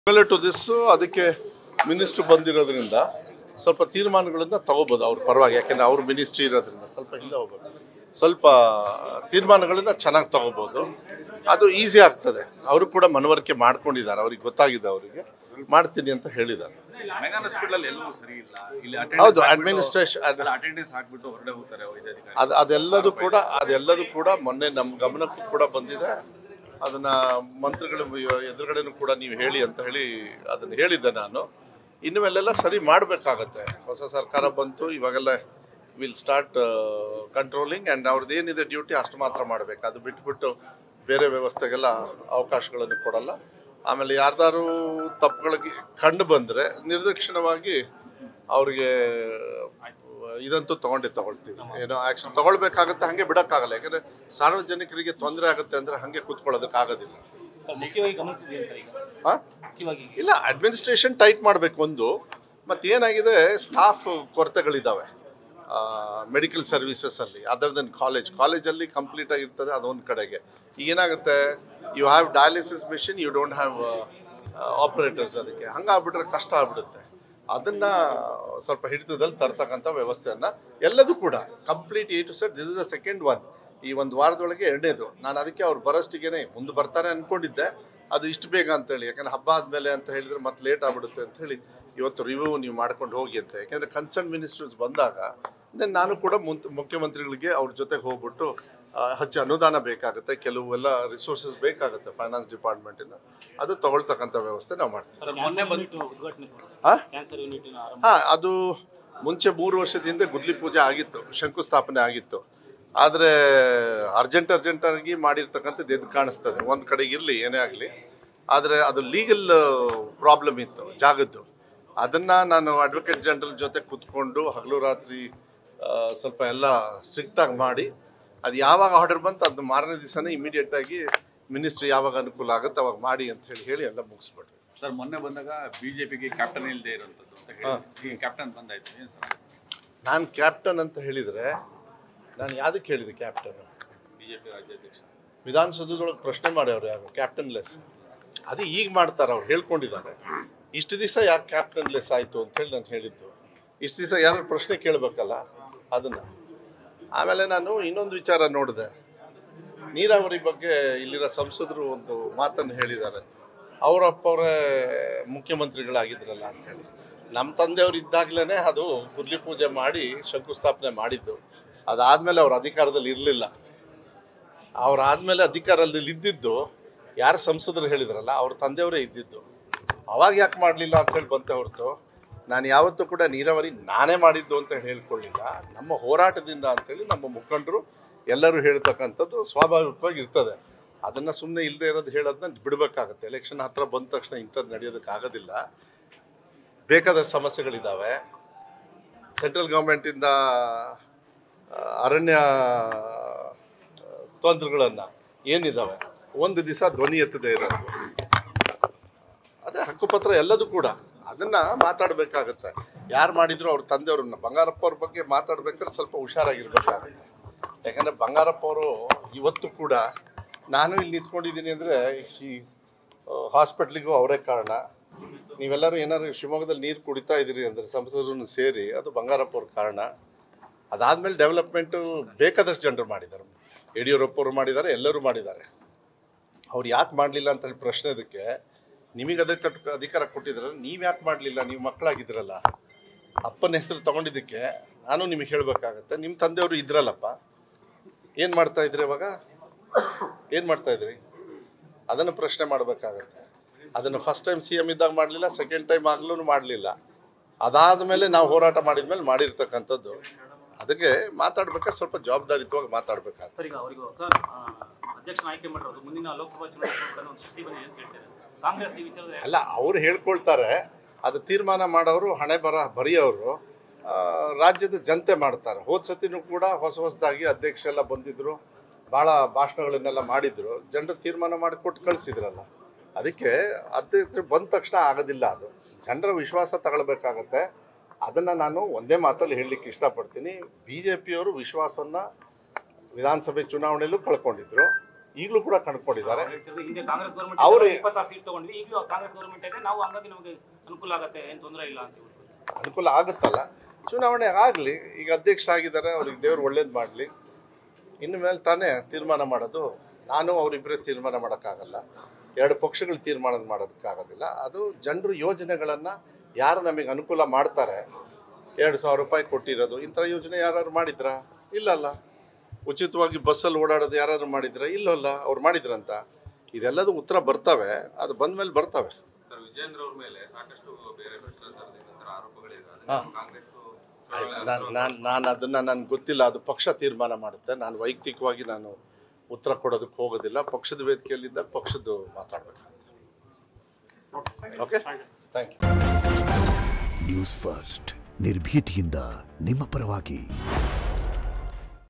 Similar to this ಅದಕ್ಕೆ minister ಬಂದಿರೋದ್ರಿಂದ ಸ್ವಲ್ಪ ತೀರ್ಮಾನಗಳನ್ನ ತಗೋಬೋದು ಅವ್ರ ಪರವಾಗಿ ಯಾಕೆಂದ್ರೆ ಅವ್ರ ಮಿನಿಸ್ಟ್ರಿ ಇರೋದ್ರಿಂದ ಸ್ವಲ್ಪ ಹಿಂದೆ ಹೋಗ್ಬೋದು ಸ್ವಲ್ಪ ತೀರ್ಮಾನಗಳನ್ನ ಚೆನ್ನಾಗಿ ತಗೋಬೋದು ಅದು ಈಸಿ ಆಗ್ತದೆ ಅವರು ಕೂಡ ಮನವರಿಕೆ ಮಾಡ್ಕೊಂಡಿದ್ದಾರೆ ಅವ್ರಿಗೆ ಗೊತ್ತಾಗಿದೆ ಅವರಿಗೆ ಮಾಡ್ತೀನಿ ಅಂತ ಹೇಳಿದ್ದಾರೆ ಮೆಗಾನ್ ಹಾಸ್ಪಿಟಲ್ ಎಲ್ಲವೂ ಸರಿ ಇಲ್ಲ ಇಲ್ಲಿ ಹೌದು, administration- ಅಟೆಂಡೆನ್ಸ್ ಹಾಕ್ಬಿಟ್ಟು ಹೊರಗಡೆ ಹೋಗ್ತಾರೆ ವೈದ್ಯಾಧಿಕಾರಿ ಅದು ಅದೆಲ್ಲದೂ ಕೂಡ ಅದೆಲ್ಲದೂ ಕೂಡ ಮೊನ್ನೆ ನಮ್ಮ ಗಮನಕ್ಕೂ ಕೂಡ ಬಂದಿದೆ ಅದನ್ನ ಮಂತ್ರಿಗಳ ಎದುರುಗಡೆನೂ ಕೂಡ ನೀವು ಹೇಳಿ ಅಂತ ಹೇಳಿ ಅದನ್ನ ಹೇಳಿದ್ದೆ ನಾನು ಇನ್ನುವೆಲ್ಲೆಲ್ಲ ಸರಿ ಮಾಡಬೇಕಾಗತ್ತೆ ಹೊಸ ಸರ್ಕಾರ ಬಂತು ಇವಾಗೆಲ್ಲ ವಿಲ್ ಸ್ಟಾರ್ಟ್ ಕಂಟ್ರೋಲಿಂಗ್ ಆ್ಯಂಡ್ ಅವ್ರದ್ದು ಏನಿದೆ ಡ್ಯೂಟಿ ಅಷ್ಟು ಮಾತ್ರ ಮಾಡಬೇಕು ಅದು ಬಿಟ್ಬಿಟ್ಟು ಬೇರೆ ವ್ಯವಸ್ಥೆಗೆಲ್ಲ ಅವಕಾಶಗಳನ್ನು ಕೊಡಲ್ಲ ಆಮೇಲೆ ಯಾರ್ದಾರು ತಪ್ಪುಗಳಿಗೆ ಕಂಡು ಬಂದರೆ ನಿರ್ದಾಕ್ಷಿಣ್ಯವಾಗಿ ಅವ್ರಿಗೆ ಇದಂತೂ ತಗೊಂಡೇ ತಗೊಳ್ತೀವಿ ಏನೋ ಆಕ್ಷನ್ ತಗೊಳ್ಬೇಕಾಗತ್ತೆ ಹಂಗೆ ಬಿಡಕ್ಕಾಗಲ್ಲ ಯಾಕಂದ್ರೆ ಸಾರ್ವಜನಿಕರಿಗೆ ತೊಂದರೆ ಆಗುತ್ತೆ ಅಂದ್ರೆ ಹಂಗೆ ಕೂತ್ಕೊಳ್ಳೋದಕ್ಕೆ ಆಗೋದಿಲ್ಲ ಸರ್ ಮುಖ್ಯವಾಗಿ ಗಮನಿಸಿದ್ದೇನೆ ಸರ್ ಈಗ ಹಾ? ಮುಖ್ಯವಾಗಿ ಇಲ್ಲ ಅಡ್ಮಿನಿಸ್ಟ್ರೇಷನ್ ಟೈಟ್ ಮಾಡಬೇಕು ಒಂದು ಮತ್ತೆ ಏನಾಗಿದೆ ಸ್ಟಾಫ್ ಕೊರತೆಗಳಿದ್ದಾವೆ ಮೆಡಿಕಲ್ ಸರ್ವಿಸಸ್ ಅಲ್ಲಿ ಅದರ್ ದೆನ್ ಕಾಲೇಜ್ ಕಾಲೇಜಲ್ಲಿ ಕಂಪ್ಲೀಟ್ ಆಗಿರ್ತದೆ ಅದೊಂದು ಕಡೆಗೆ ಈಗ ಏನಾಗುತ್ತೆ you have dialysis machine you don't have operators ಅದಕ್ಕೆ ಹಂಗಾಗ್ಬಿಟ್ರೆ ಕಷ್ಟ ಆಗ್ಬಿಡುತ್ತೆ ಅದನ್ನ ಸ್ವಲ್ಪ ಹಿಡಿತದಲ್ಲಿ ತರ್ತಕ್ಕಂಥ ವ್ಯವಸ್ಥೆಯನ್ನ ಎಲ್ಲದೂ ಕೂಡ complete a to set this is the second one ಈ ಒಂದು ವಾರದೊಳಗೆ ಎರಡನೇದು ನಾನು ಅದಕ್ಕೆ ಅವ್ರು ಬರೋಷ್ಟಿಗೆನೆ ಮುಂದೆ ಬರ್ತಾರೆ ಅನ್ಕೊಂಡಿದ್ದೆ ಅದು ಇಷ್ಟು ಬೇಗ ಅಂತೇಳಿ ಯಾಕಂದ್ರೆ ಹಬ್ಬ ಆದ್ಮೇಲೆ ಅಂತ ಹೇಳಿದ್ರೆ ಮತ್ತೆ ಲೇಟ್ ಆಗ್ಬಿಡುತ್ತೆ ಅಂತ ಹೇಳಿ ಇವತ್ತು ರಿವ್ಯೂ ನೀವು ಮಾಡ್ಕೊಂಡು ಹೋಗಿ ಅಂತ ಯಾಕಂದ್ರೆ ಕನ್ಸರ್ನ್ ಮಿನಿಸ್ಟರ್ಸ್ ಬಂದಾಗ ದೆನ್ ನಾನು ಕೂಡ ಮುಂತ್ ಮುಖ್ಯಮಂತ್ರಿಗಳಿಗೆ ಅವ್ರ ಜೊತೆಗೆ ಹೋಗ್ಬಿಟ್ಟು ಆ, ಹೆಚ್ಚು ಅನುದಾನ ಬೇಕಾಗುತ್ತೆ ಕೆಲವು ಎಲ್ಲ ರಿಸೋರ್ಸಸ್ ಬೇಕಾಗುತ್ತೆ ಫೈನಾನ್ಸ್ ಡಿಪಾರ್ಟ್ಮೆಂಟಿಂದ ಅದು ತಗೊಳ್ತಕ್ಕಂಥ ವ್ಯವಸ್ಥೆ ನಾವು ಮಾಡ್ತೀವಿ ಸರ್ ಮೊನ್ನೆ ಬಂದಿಟ್ಟು ಉದ್ಘಾಟನೆ ಹಾ? ಕ್ಯಾನ್ಸರ್ ಯೂನಿಟಿನ ಆರಂಭ ಹಾ ಅದು ಮುಂಚೆ ಮೂರು ವರ್ಷದ ಹಿಂದೆ ಗುದ್ಲಿ ಪೂಜೆ ಆಗಿತ್ತು ಶಂಕುಸ್ಥಾಪನೆ ಆಗಿತ್ತು ಆದರೆ ಅರ್ಜೆಂಟ್ ಅರ್ಜೆಂಟ್ ಆಗಿ ಮಾಡಿರ್ತಕ್ಕಂಥದ್ದು ಎದ್ದು ಕಾಣಿಸ್ತದೆ ಒಂದು ಕಡೆಗೆ ಇರಲಿ ಏನೇ ಆಗಲಿ ಆದರೆ ಅದು ಲೀಗಲ್ ಪ್ರಾಬ್ಲಮ್ ಇತ್ತು ಜಾಗದ್ದು ಅದನ್ನ ನಾನು ಅಡ್ವೊಕೇಟ್ ಜನರಲ್ ಜೊತೆ ಕುತ್ಕೊಂಡು ಹಗಲು ರಾತ್ರಿ ಆ, ಸ್ವಲ್ಪ ಎಲ್ಲ ಸ್ಟ್ರಿಕ್ಟ್ ಆಗಿ ಮಾಡಿ ಅದು ಯಾವಾಗ ಆರ್ಡರ್ ಬಂತು ಅದು ಮಾರನೇ ದಿವಸನೇ ಇಮಿಡಿಯೇಟ್ ಆಗಿ ಮಿನಿಸ್ಟ್ರಿ ಯಾವಾಗ ಅನುಕೂಲ ಆಗುತ್ತೆ ಅವಾಗ ಮಾಡಿ ಅಂತ ಹೇಳಿ ಹೇಳಿ ಎಲ್ಲ ಮುಗಿಸ್ಬಿಟ್ರಿ ಸರ್ ಮೊನ್ನೆ ಬಂದಾಗ ಬಿಜೆಪಿಗೆ ಕ್ಯಾಪ್ಟನ್ ಇಲ್ಲದೆ ಇರುವಂತದ್ದು ಅಂತ ಹೇಳಿ ಈಗ ಕ್ಯಾಪ್ಟನ್ ಬಂದಾಯ್ತು ಏನ್ ಸರ್ ನಾನು ಕ್ಯಾಪ್ಟನ್ ಅಂತ ಹೇಳಿದರೆ ನಾನು ಯಾವ್ದಕ್ಕೆ ಹೇಳಿದೆ ಕ್ಯಾಪ್ಟನ್ ಬಿಜೆಪಿ ರಾಜ್ಯಾಧ್ಯಕ್ಷ ವಿಧಾನಸೌಧದೊಳಗೆ ಪ್ರಶ್ನೆ ಮಾಡ್ಯವ್ರು ಯಾರು ಕ್ಯಾಪ್ಟನ್ ಲೆಸ್ ಅದು ಈಗ ಮಾಡ್ತಾರೆ ಅವ್ರು ಹೇಳ್ಕೊಂಡಿದ್ದಾರೆ ಇಷ್ಟು ದಿವಸ ಯಾಕೆ ಕ್ಯಾಪ್ಟನ್ ಲೆಸ್ ಆಯಿತು ಅಂತೇಳಿ ನಾನು ಹೇಳಿದ್ದು ಇಷ್ಟು ದಿವಸ ಯಾರು ಪ್ರಶ್ನೆ ಕೇಳಬೇಕಲ್ಲ ಅದನ್ನು ಆಮೇಲೆ ನಾನು ಇನ್ನೊಂದು ವಿಚಾರ ನೋಡಿದೆ ನೀರಾವರಿ ಬಗ್ಗೆ ಇಲ್ಲಿರೋ ಸಂಸದರು ಒಂದು ಮಾತನ್ನು ಹೇಳಿದ್ದಾರೆ ಅವರಪ್ಪ ಅವರೇ ಮುಖ್ಯಮಂತ್ರಿಗಳಾಗಿದ್ರಲ್ಲ ಅಂತೇಳಿ ನಮ್ಮ ತಂದೆಯವರು ಇದ್ದಾಗಲೇ ಅದು ಗುರ್ಲಿ ಪೂಜೆ ಮಾಡಿ ಶಂಕುಸ್ಥಾಪನೆ ಮಾಡಿದ್ದು ಅದಾದಮೇಲೆ ಅವ್ರ ಅಧಿಕಾರದಲ್ಲಿ ಇರಲಿಲ್ಲ ಅವ್ರಾದ್ಮೇಲೆ ಅಧಿಕಾರದಲ್ಲಿ ಇದ್ದಿದ್ದು ಯಾರು ಸಂಸದರು ಹೇಳಿದ್ರಲ್ಲ ಅವ್ರ ತಂದೆಯವರೇ ಇದ್ದಿದ್ದು ಅವಾಗ ಯಾಕೆ ಮಾಡಲಿಲ್ಲ ಅಂತ ಹೇಳಿ ಬಂತೆ ಹೊರತು ನಾನು ಯಾವತ್ತೂ ಕೂಡ ನೀರಾವರಿ ನಾನೇ ಮಾಡಿದ್ದು ಅಂತ ಹೇಳಿ ಹೇಳ್ಕೊಳ್ಳಿಲ್ಲ ನಮ್ಮ ಹೋರಾಟದಿಂದ ಅಂತೇಳಿ ನಮ್ಮ ಮುಖಂಡರು ಎಲ್ಲರೂ ಹೇಳ್ತಕ್ಕಂಥದ್ದು ಸ್ವಾಭಾವಿಕವಾಗಿ ಇರ್ತದೆ ಅದನ್ನು ಸುಮ್ಮನೆ ಇಲ್ಲದೆ ಇರೋದು ಹೇಳೋದನ್ನ ಬಿಡಬೇಕಾಗತ್ತೆ ಎಲೆಕ್ಷನ್ ಹತ್ರ ಬಂದ ತಕ್ಷಣ ಇಂಥದ್ದು ನಡೆಯೋದಕ್ಕಾಗೋದಿಲ್ಲ ಬೇಕಾದಷ್ಟು ಸಮಸ್ಯೆಗಳಿದ್ದಾವೆ ಸೆಂಟ್ರಲ್ ಗೌರ್ಮೆಂಟಿಂದ ಆ, ಅರಣ್ಯ ತೊಂದರೆಗಳನ್ನು ಏನಿದ್ದಾವೆ ಒಂದು ದಿವಸ ಧ್ವನಿ ಎತ್ತದೇ ಇರೋದು ಅದೇ ಹಕ್ಕುಪತ್ರ ಎಲ್ಲದೂ ಕೂಡ ಅದನ್ನ ಮಾತಾಡಬೇಕಾಗತ್ತೆ ಯಾರು ಮಾಡಿದ್ರು ಅವ್ರ ತಂದೆಯವ್ರನ್ನ ಬಂಗಾರಪ್ಪ ಅವ್ರ ಬಗ್ಗೆ ಮಾತಾಡ್ಬೇಕಾದ್ರೆ ಸ್ವಲ್ಪ ಹುಷಾರಾಗಿರ್ಬೇಕಾಗತ್ತೆ ಯಾಕಂದ್ರೆ ಬಂಗಾರಪ್ಪ ಅವರು ಇವತ್ತು ಕೂಡ ನಾನು ಇಲ್ಲಿ ನಿಂತ್ಕೊಂಡಿದ್ದೀನಿ ಅಂದರೆ ಈ ಹಾಸ್ಪಿಟ್ಲಿಗೂ ಅವರೇ ಕಾರಣ ನೀವೆಲ್ಲರೂ ಏನಾದ್ರು ಶಿವಮೊಗ್ಗದಲ್ಲಿ ನೀರು ಕುಡಿತಾ ಇದ್ದೀರಿ ಅಂದರೆ ಸಂಸದರು ಸೇರಿ ಅದು ಬಂಗಾರಪ್ಪ ಅವ್ರ ಕಾರಣ ಅದಾದ್ಮೇಲೆ ಡೆವಲಪ್ಮೆಂಟು ಬೇಕಾದಷ್ಟು ಜನರು ಮಾಡಿದ್ದಾರೆ ಯಡಿಯೂರಪ್ಪ ಅವರು ಮಾಡಿದ್ದಾರೆ ಎಲ್ಲರೂ ಮಾಡಿದ್ದಾರೆ ಅವ್ರು ಯಾಕೆ ಮಾಡಲಿಲ್ಲ ಅಂತ ಹೇಳಿ ಪ್ರಶ್ನೆ ಅದಕ್ಕೆ ನಿಮಗೆ ಅದಕ್ಕೆ ಅಧಿಕಾರ ಕೊಟ್ಟಿದ್ರಲ್ಲ ನೀವು ಯಾಕೆ ಮಾಡಲಿಲ್ಲ ನೀವು ಮಕ್ಕಳಾಗಿದ್ರಲ್ಲ ಅಪ್ಪನ ಹೆಸರು ತಗೊಂಡಿದ್ದಕ್ಕೆ ನಾನು ನಿಮಗೆ ಹೇಳಬೇಕಾಗತ್ತೆ ನಿಮ್ಮ ತಂದೆಯವರು ಇದ್ರಲ್ಲಪ್ಪ ಏನು ಮಾಡ್ತಾ ಇದ್ರಿ ಅವಾಗ ಏನು ಮಾಡ್ತಾ ಇದ್ರಿ ಅದನ್ನು ಪ್ರಶ್ನೆ ಮಾಡಬೇಕಾಗತ್ತೆ ಅದನ್ನು ಫಸ್ಟ್ ಟೈಮ್ ಸಿ ಎಮ್ ಇದ್ದಾಗ ಮಾಡಲಿಲ್ಲ ಸೆಕೆಂಡ್ ಟೈಮ್ ಆಗಲೂ ಮಾಡಲಿಲ್ಲ ಅದಾದಮೇಲೆ ನಾವು ಹೋರಾಟ ಮಾಡಿದ್ಮೇಲೆ ಮಾಡಿರ್ತಕ್ಕಂಥದ್ದು ಅದಕ್ಕೆ ಮಾತಾಡ್ಬೇಕಾದ್ರೆ ಸ್ವಲ್ಪ ಜವಾಬ್ದಾರಿಯುತವಾಗಿ ಮಾತಾಡ್ಬೇಕಾಗತ್ತೆ ಸರ್ ಈಗ ಅವರಿಗೆ ಹೊಸ ಆ, ಅಧ್ಯಕ್ಷನ ಆಯ್ಕೆ ಮಾಡಿರೋದು ಮುಂದಿನ ಲೋಕಸಭಾ ಚುನಾವಣೆ ಒಂದು ಶಕ್ತಿ ಬಂದಿದೆ ಅಂತ ಹೇಳ್ತಾರೆ ಕಾಂಗ್ರೆಸ್ ಈ ವಿಚಾರದಲ್ಲಿ ಅಲ್ಲ ಅವ್ರು ಹೇಳ್ಕೊಳ್ತಾರೆ ಅದು ತೀರ್ಮಾನ ಮಾಡೋರು ಹಣೆ ಬರ ಬರೆಯೋರು ಆ, ರಾಜ್ಯದ ಜನತೆ ಮಾಡ್ತಾರೆ ಹೋದ ಸತಿನೂ ಕೂಡ ಹೊಸ ಹೊಸದಾಗಿ ಅಧ್ಯಕ್ಷ ಎಲ್ಲ ಬಂದಿದ್ರು ಭಾಳ ಭಾಷಣಗಳನ್ನೆಲ್ಲ ಮಾಡಿದ್ರು ಜನರು ತೀರ್ಮಾನ ಮಾಡಿ ಕೊಟ್ಟು ಕಳಿಸಿದ್ರಲ್ಲ ಅದಕ್ಕೆ ಅಧ್ಯಕ್ಷರು ಬಂದ ತಕ್ಷಣ ಆಗೋದಿಲ್ಲ ಅದು ಜನರ ವಿಶ್ವಾಸ ತಗೊಳ್ಬೇಕಾಗತ್ತೆ ಅದನ್ನು ನಾನು ಒಂದೇ ಮಾತಲ್ಲಿ ಹೇಳಲಿಕ್ಕೆ ಇಷ್ಟಪಡ್ತೀನಿ ಬಿ ಜೆ ಪಿಯವರು ವಿಶ್ವಾಸವನ್ನು ವಿಧಾನಸಭೆ ಚುನಾವಣೆಯಲ್ಲೂ ಕಳ್ಕೊಂಡಿದ್ರು ಈಗಲೂ ಕೂಡ ಕಂಡುಕೊಂಡಿದ್ದಾರೆ ಅವ್ರು ಹೇಳ್ತಿರೋದು ಹಿಂದೆ ಕಾಂಗ್ರೆಸ್ ಅವ್ರು- ಗೌರ್ಮೆಂಟ್ ಇಪ್ಪತ್ತಾರು ಸೀಟ್ ತಗೊಂಡ್ವಿ ಈಗಲೂ ಕಾಂಗ್ರೆಸ್ ಗೌರ್ಮೆಂಟ್ ಇದೆ ನಾವು ಹಂಗಾಗಿ ನಮಗೆ ಅನುಕೂಲ ಆಗುತ್ತೆ ಏನು ತೊಂದರೆ ಇಲ್ಲ ಅಂತ ಹೇಳ್ಬಿಟ್ಟು ಅನುಕೂಲ ಆಗುತ್ತಲ್ಲ ಚುನಾವಣೆ ಆಗಲಿ ಈಗ ಅಧ್ಯಕ್ಷ ಆಗಿದ್ದಾರೆ ಅವ್ರಿಗೆ ದೇವ್ರು ಒಳ್ಳೇದು ಮಾಡಲಿ ಇನ್ನು ಮೇಲೆ ತಾನೇ ತೀರ್ಮಾನ ಮಾಡೋದು ನಾನು ಅವರಿಬ್ಬರೇ ತೀರ್ಮಾನ ಮಾಡೋಕ್ಕಾಗಲ್ಲ ಎರಡು ಪಕ್ಷಗಳು ತೀರ್ಮಾನ ಮಾಡೋದಕ್ಕಾಗೋದಿಲ್ಲ ಅದು ಜನರು ಯೋಜನೆಗಳನ್ನು ಯಾರು ನಮಗೆ ಅನುಕೂಲ ಮಾಡ್ತಾರೆ ಎರಡು ಸಾವಿರ ರೂಪಾಯಿ ಕೊಟ್ಟಿರೋದು ಇಂಥ ಯೋಜನೆ ಯಾರು ಮಾಡಿದ್ರಾ ಇಲ್ಲಲ್ಲ ಉಚಿತವಾಗಿ ಬಸ್ಸಲ್ಲಿ ಓಡಾಡೋದು ಯಾರಾದ್ರು ಮಾಡಿದ್ರ ಇಲ್ಲಲ್ಲ ಅವ್ರು ಮಾಡಿದ್ರಂತ ಇದೆಲ್ಲದೂ ಉತ್ತರ ಬರ್ತವೆ ಅದು ಬಂದ್ಮೇಲೆ ಬರ್ತವೆ ಸರ್ ವಿಜೇಂದ್ರ ಅವ್ರ ಮೇಲೆ ಸಾಕಷ್ಟು ಬೇರೆ ಭ್ರಷ್ಟಾಚಾರದ ಆರೋಪಗಳಿವೆ ಹಾ. ಅದನ್ನ ಕಾಂಗ್ರೆಸ್ ನಾನು ನಾನು ನಾನು ಅದನ್ನು ನನಗೆ ಗೊತ್ತಿಲ್ಲ ಅದು ಪಕ್ಷ ತೀರ್ಮಾನ ಮಾಡುತ್ತೆ ನಾನು ವೈಯಕ್ತಿಕವಾಗಿ ನಾನು ಉತ್ತರ ಕೊಡೋದಕ್ಕೆ ಹೋಗೋದಿಲ್ಲ ಪಕ್ಷದ ವೇದಿಕೆಯಲ್ಲಿದ್ದಾಗ ಪಕ್ಷದ್ದು ಮಾತಾಡಬೇಕು okay thank you news first ನಿರ್ಭೀತಿಯಿಂದ ನಿಮ್ಮ ಪರವಾಗಿ